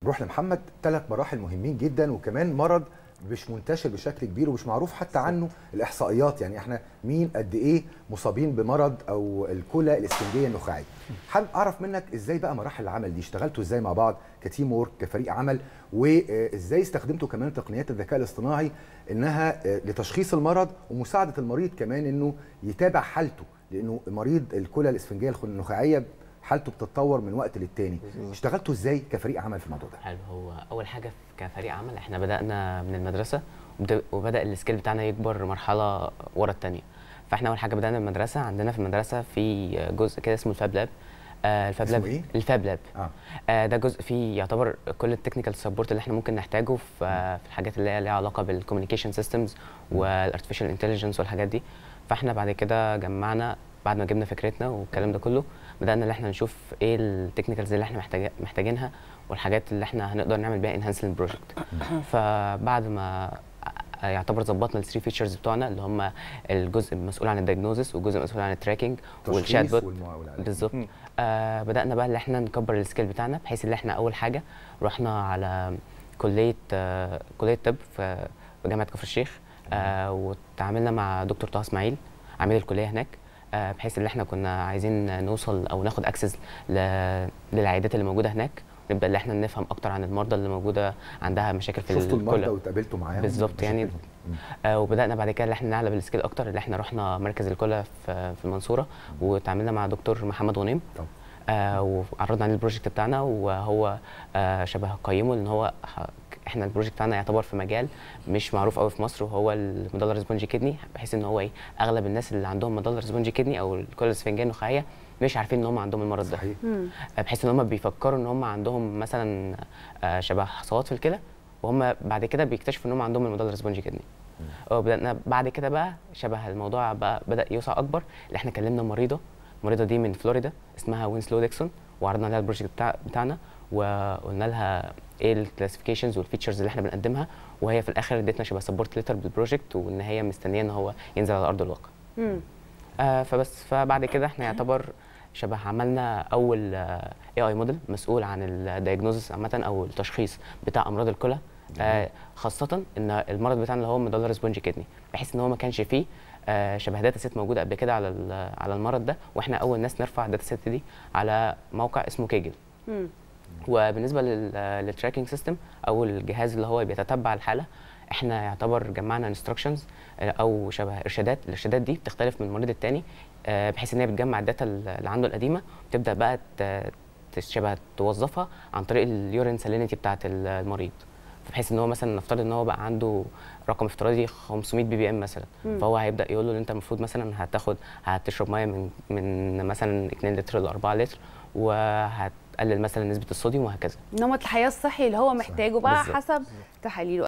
نروح لمحمد ثلاث مراحل مهمين جدا وكمان مرض مش منتشر بشكل كبير ومش معروف حتى عنه الاحصائيات يعني احنا مين قد ايه مصابين بمرض او الكلى الاسفنجيه النخاعيه حابب اعرف منك ازاي بقى مراحل العمل دي اشتغلتوا ازاي مع بعض كتيم وورك كفريق عمل وازاي استخدمتوا كمان تقنيات الذكاء الاصطناعي انها لتشخيص المرض ومساعده المريض كمان انه يتابع حالته لانه مريض الكلى الاسفنجيه النخاعيه حالته بتتطور من وقت للتاني اشتغلتوا ازاي كفريق عمل في الموضوع ده حلو هو اول حاجه كفريق عمل احنا بدانا من المدرسه وبد- وبدا السكيل بتاعنا يكبر مرحله ورا الثانيه فاحنا اول حاجه بدانا من المدرسه عندنا في المدرسه في جزء كده اسمه الفاب لاب آه الفاب اسمه لاب إيه؟ الفاب لاب اه آه ده جزء فيه يعتبر كل التكنيكال سبورت اللي احنا ممكن نحتاجه في, آه في الحاجات اللي هي ليها علاقه بالكوميونيكيشن سيستمز والارتفيشال انتليجنس والحاجات دي فاحنا بعد كده جمعنا بعد ما جبنا فكرتنا والكلام ده كله بدانا ان احنا نشوف ايه التكنيكالز اللي احنا محتاج محتاجينها والحاجات اللي احنا هنقدر نعمل بيها انهانس للبروجكت فبعد ما يعتبر ظبطنا الثري فيتشرز بتوعنا اللي هم الجزء المسؤول عن الدايجنوزس والجزء المسؤول عن التراكنج والشات تشخيص بوت والمع- والعلاج. بالظبط آه بدانا بقى اللي احنا نكبر السكيل بتاعنا بحيث ان احنا اول حاجه رحنا على كليه آه كليه طب في في جامعه كفر الشيخ آه وتعاملنا مع دكتور طه اسماعيل عميد الكليه هناك آه بحيث ان احنا كنا عايزين نوصل او ناخد اكسس للعيادات اللي موجوده هناك نبدا ان احنا نفهم اكتر عن المرضى اللي موجوده عندها مشاكل في شفتوا المرضى الكلى. واتقابلتوا معاهم بالظبط يعني مشاكلهم. مم. آه وبدانا بعد كده ان احنا نعلى بالسكيل اكتر اللي احنا رحنا مركز الكلى في في المنصوره وتعاملنا مع دكتور محمد غنيم طبعا. آه وعرضنا عليه البروجكت بتاعنا وهو آه شبه قيمه لان هو ح- احنا البروجكت بتاعنا يعتبر في مجال مش معروف قوي في مصر وهو المدلر سبونجي كدني بحيث ان هو ايه اغلب الناس اللي عندهم مدلر سبونجي كدني او الكلى الاسفنجيه النخاعيه مش عارفين ان هم عندهم المرض ده صحيح آه، بحيث ان هم بيفكروا ان هم عندهم مثلا آه، شبه حصوات في الكلى وهم بعد كده بيكتشفوا ان هم عندهم المدلر سبونجي كدني اه بدأنا بعد كده بقى شبه الموضوع بقى بدأ يوسع أكبر اللي احنا كلمنا مريضة المريضة دي من فلوريدا اسمها وينسلو ديكسون وعرضنا عليها البروجكت بتاع بتاعنا وقلنا لها ايه الكلاسيفيكيشنز والفيتشرز اللي احنا بنقدمها وهي في الاخر ادتنا شبه سبورت ليتر بالبروجكت وان هي مستنيه ان هو ينزل على ارض الواقع مم. آه فبس فبعد كده احنا يعتبر شبه عملنا اول اي اي موديل مسؤول عن الدايجنوزس عامه او التشخيص بتاع امراض الكلى آه خاصه ان المرض بتاعنا اللي هو مدلر سبونجي كدني بحيث ان هو ما كانش فيه آه شبه داتا سيت موجوده قبل كده على ال- على المرض ده واحنا اول ناس نرفع الداتا سيت دي على موقع اسمه كيجل مم. وبالنسبه للتراكنج سيستم او الجهاز اللي هو بيتتبع الحاله احنا يعتبر جمعنا انستراكشنز او شبه ارشادات الارشادات دي بتختلف من المريض التاني آه، بحيث ان هي بتجمع الداتا اللي عنده القديمه وتبدا بقى ت- شبه توظفها عن طريق اليورين سالينيتي بتاعه المريض بحيث ان هو مثلا نفترض ان هو بقى عنده رقم افتراضي 500 بي بي ام مثلا فهو هيبدا يقول له ان انت المفروض مثلا هتاخد هتشرب ميه من من مثلا 2 لتر ل 4 لتر وهتقلل مثلا نسبه الصوديوم وهكذا نمط الحياه الصحي اللي هو محتاجه بقى بالظبط. حسب تحاليله